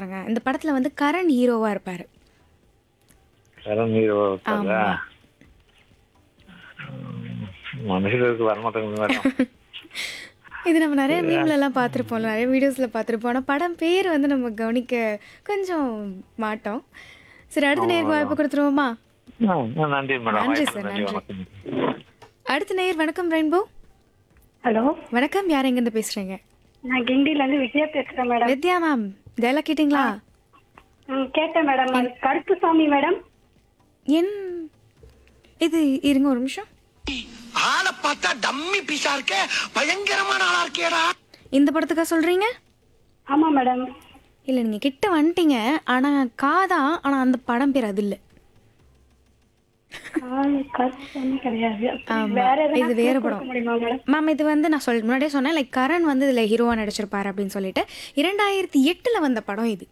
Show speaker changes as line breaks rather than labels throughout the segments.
பாருங்க இந்த படத்தில் வந்து கரண் ஹீரோவாக இருப்பார்
கரண் ஹீரோ
ஆமா.
மனுஷனுக்கு இருக்கு வரமாட்டேங்குது மேடம்
இது நம்ம நிறைய மீம்ல எல்லாம் பார்த்துருப்போம்ல நிறைய வீடியோஸில் பார்த்துருப்போம் ஆனால் படம் பேர் வந்து நம்ம கவனிக்க கொஞ்சம் மாட்டோம் சரி அடுத்த நேருக்கு வாய்ப்பு கொடுத்துருவோமா
ஆ, நன்றி மேடம்
நன்றி
வாய்ப்பு
சார்,
நன்றி
நன்றி.
வணக்கம்
அடுத்த நேயர் வணக்கம் ரெயின்போ
ஹலோ
வணக்கம் யார் எங்கேருந்து பேசுகிறீங்க
நான் கிண்டில இருந்து விஜயா பேசுறேன் மேடம்
வித்யா மேம் இதெல்லாம் கேட்டிங்களா
ம், கேட்டேன் மேடம் அது கருப்புசாமி மேடம்
என் இது இருங்க ஒரு நிமிஷம்
ஆளை பார்த்தா டம்மி பீஸா இருக்க பயங்கரமான ஆளா இருக்கேடா
இந்த படத்துக்கா சொல்கிறீங்க
ஆமா மேடம்
இல்லை நீங்கள் கிட்ட வந்துட்டீங்க ஆனால் காதா ஆனால் அந்த படம் பேர் அது இல்லை
கால் கருப்புசாமி கிடையாது
ஆமா,
வேற எதனா
இது வேற
clue கொடுக்க
படம்.
முடியுமா மேடம்
மேம் இது வந்து நான் சொல் முன்னாடியே சொன்னேன் லைக் கரண் வந்து இதில் ஹீரோவாக நடிச்சிருப்பாரு அப்படின்னு சொல்லிட்டு இரண்டாயிரத்தி எட்டில் வந்த படம் இது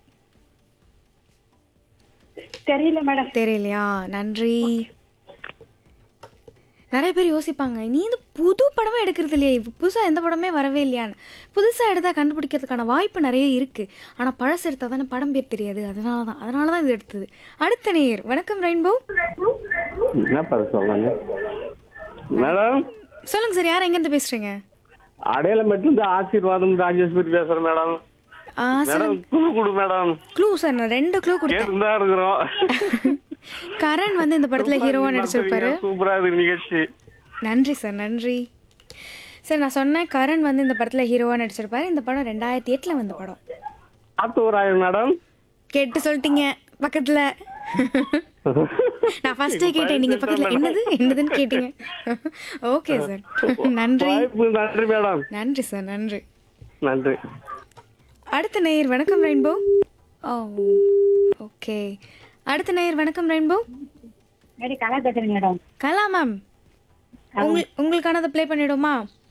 தெரியல மேடம்
தெரியலையா நன்றி நிறைய பேர் யோசிப்பாங்க நீ இந்த புது படமே எடுக்கிறது இல்லையா இப்போ புதுசாக எந்த படமே வரவே இல்லையான்னு புதுசாக எடுத்தால் கண்டுபிடிக்கிறதுக்கான வாய்ப்பு நிறைய இருக்குது ஆனால் பழசு எடுத்தால் தானே படம் பேர் தெரியாது அதனால தான் அதனால தான் இது எடுத்தது அடுத்த நேயர் வணக்கம் ரெயின்போ
என்ன பாரு சொல்றாங்க மேடம்
சொல்லுங்கள் சார் யார் எங்கேருந்து பேசுகிறீங்க
அடையாளமேட்டு இந்த ஆசீர்வாதம் ராஜேஸ்வரி பேசுறேன் மேடம்
ஆ சார்
மேடம் குழு கொடு மேடம்
க்ளூ சார் நான் ரெண்டு க்ளூ கொடுத்தேன்
கேட்டு தான் இருக்கிறோம்
கரண் வந்து இந்த படத்தில் ஹீரோவாக நடிச்சிருப்பாரு
சூப்பரா இருக்கு நிகழ்ச்சி
நன்றி சார் நன்றி சார் நான் சொன்னேன் கரண் வந்து இந்த படத்தில் ஹீரோவாக நடிச்சிருப்பாரு இந்த படம் ரெண்டாயிரத்தி எட்டில் வந்த படம்
ஆத்தூராயம் மேடம்
கேட்டு சொல்லிட்டீங்க பக்கத்தில் நான் ஃபர்ஸ்டே கேட்டேன் நீங்கள் பக்கத்தில் என்னது என்னதுன்னு கேட்டீங்க ஓகே சார் நன்றி
வாய்ப்பு நன்றி மேடம்
நன்றி சார் நன்றி
நன்றி
அடுத்த நேயர் வணக்கம் ரெயின்போ ஓ ஓகே அடுத்த நேயர் வணக்கம் ரெயின்போ
மேடம் கலா பேசுறேன் மேடம்
கலா மேம் உங்கள் உங்களுக்கானதை ப்ளே பண்ணிவிடுமா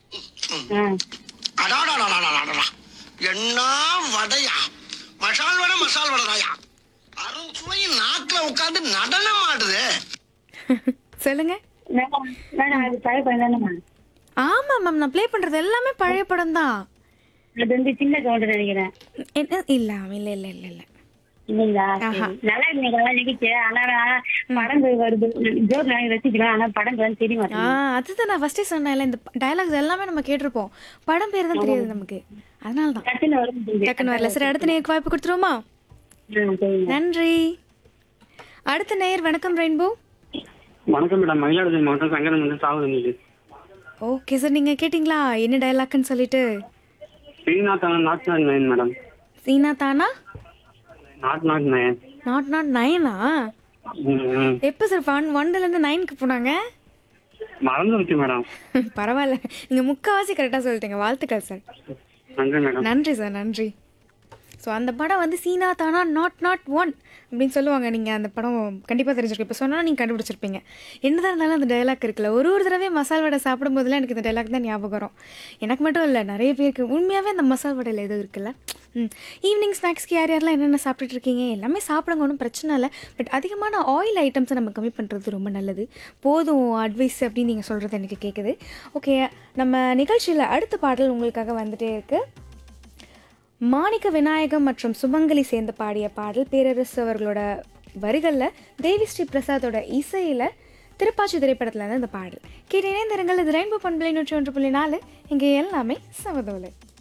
அடாடாடாடாடாடா என்ன வடையா மசால் வடை மசால் வடைதாயா அருஞ்சுவையும் நாக்குல உட்கார்ந்து நடனம் ஆடுது
சொல்லுங்க
மேடம் மேடம் அது பழைய படம் தானே மேம்
ஆமாம் மேம் நான் ப்ளே பண்ணுறது எல்லாமே பழைய படம் தான்
அது வந்து சின்ன கவுண்டர் நினைக்கிறேன்
என்ன இல்லை இல்லை இல்லை இல்லை இல்லை
இல்லைங்களா
ஆஹா.
சரி. நல்லா இருந்தீங்க நிகழ்ச்சி ஆனா படம் வருது ஜோர் நாளைக்கு வச்சுக்கலாம் ஆனா படம் வந்து தெரிய
ஆ
மாட்டேங்குது
அதுதான் நான் ஃபர்ஸ்டே சொன்னேன்ல இந்த டயலாக்ஸ் எல்லாமே நம்ம கேட்டிருப்போம் படம் பேர் தான் தெரியாது நமக்கு அதனால தான்
டக்குன்னு வர முடியுது
டக்குன்னு வரல சரி அடுத்த நேருக்கு வாய்ப்பு கொடுத்துருவோமா
ம், சரிங்க
நன்றி அடுத்த நேயர் வணக்கம் ரெயின்போ
வணக்கம் மேடம் மயிலாடுதுறை மாவட்டம் சங்கரம் வந்து சாகுது
ஓகே சார் நீங்கள் கேட்டிங்களா என்ன டயலாக்னு சொல்லிட்டு
ஸ்ரீநாத் நாட் நாட் நயன் மேடம்
சீனா தானா
நாட் நாட் நயன்
நாட் நாட் நைனா
ம், ம்.
எப்போ சார் ஒன் ஒன்லேருந்து நைனுக்கு போனாங்க
மறந்துருச்சு மேடம்
பரவாயில்ல நீங்கள் முக்கால்வாசி கரெக்டாக சொல்லிட்டீங்க வாழ்த்துக்கள் சார்
நன்றி மேடம்
நன்றி சார் நன்றி ஸோ அந்த படம் வந்து சீனா தானா நாட் நாட் ஒன் அப்படின்னு சொல்லுவாங்க நீங்கள் அந்த படம் கண்டிப்பாக தெரிஞ்சிருக்கும் இப்போ சொன்னால் நீங்கள் கண்டுபிடிச்சிருப்பீங்க என்னதான் இருந்தாலும் அந்த டைலாக் இருக்குல்ல ஒரு ஒரு தடவை மசால் வடை சாப்பிடும்போதெல்லாம் எனக்கு இந்த டைலாக் தான் ஞாபகம் வரும் எனக்கு மட்டும் இல்லை நிறைய பேருக்கு உண்மையாகவே அந்த மசால் வடையில் எதுவும் இருக்குல்ல ம் ஈவினிங் ஸ்நாக்ஸ்க்கு யார் யாரெல்லாம் என்னென்ன சாப்பிட்டுட்டு இருக்கீங்க எல்லாமே சாப்பிடுங்க ஒன்றும் பிரச்சனை இல்லை பட் அதிகமான ஆயில் ஐட்டம்ஸை நம்ம கம்மி பண்ணுறது ரொம்ப நல்லது போதும் அட்வைஸ் அப்படின்னு நீங்கள் சொல்கிறது எனக்கு கேட்குது ஓகே நம்ம நிகழ்ச்சியில் அடுத்த பாடல் உங்களுக்காக வந்துட்டே இருக்குது மாணிக்க விநாயகம் மற்றும் சுமங்கலி சேர்ந்து பாடிய பாடல் பேரரசு அவர்களோட வரிகளில் தேவி ஸ்ரீ பிரசாதோட இசையில் திருப்பாச்சி திரைப்படத்தில் இருந்து இந்த பாடல் கேட்டு இணைந்திருங்கள் இது ரெயின்போ பண்பலை நூற்றி ஒன்று புள்ளி நாலு இங்கே எல்லாமே சமதோலை